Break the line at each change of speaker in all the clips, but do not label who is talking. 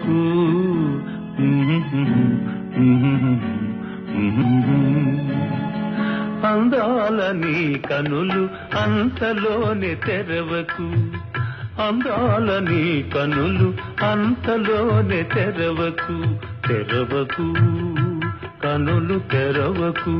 తెరవకు అందాల నీ కనులు అంతలోనే తెరవకు అందాల నీ కనులు అంతలోనే తెరవకు తెరవకు కనులు తెరవకు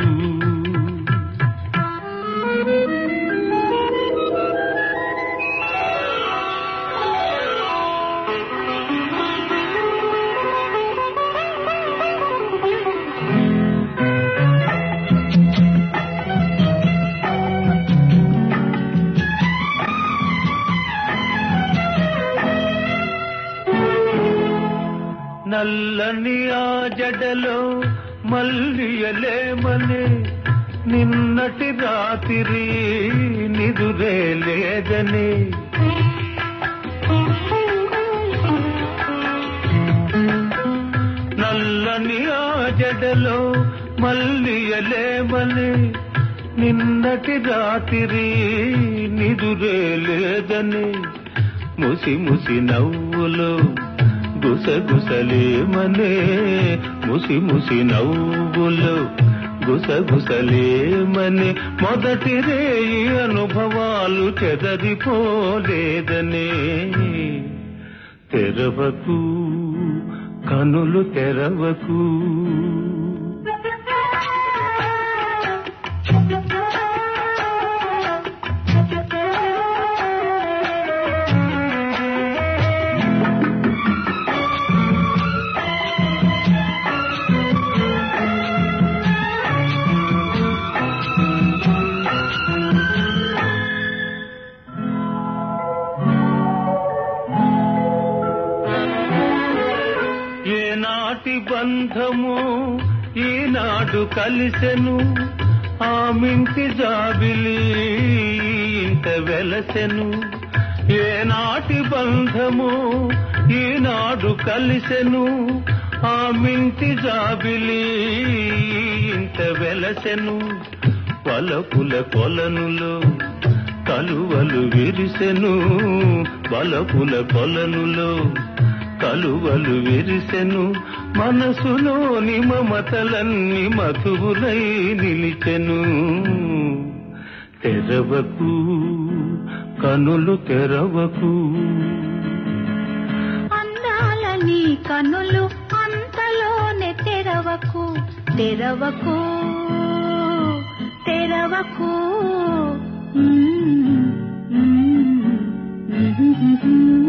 నల్లని ఆ జడలో మల్లియలేమనే నిన్నటి రాత్రి నిదురే లేదని నల్లని ఆ జడలో మల్లియలేమనే నిన్నటి రాత్రి నిదురే లేదని ముసి ముసి నవ్వులో గుసగుసలేమనే ముసి ముసి నవ్వులో గుసగుసలేమని మొదటి రేయి అనుభవాలు చెదరిపోలేదనే తెరవకు కనులు తెరవకు ఏనాటి బంధము ఈనాడు కలిసెను ఆమింటి జాబిలి ఇంత వెలసెను ఏనాటి బంధము ఈనాడు కలిసెను ఆమింటి జాబిలి ఇంత వెలసెను పలపుల కొలనులో కలువలు విరిసెను బలపుల కొలనులో కలువలు విరిసెను మనసులోని మమతలన్నీ మధువులై నిలిచెను తెరవకు కనులు తెరవకు
అందాల నీ కనులు అంతలోనే తెరవకు తెరవకు తెరవకు మ్మ్, మ్మ్, మ్మ్.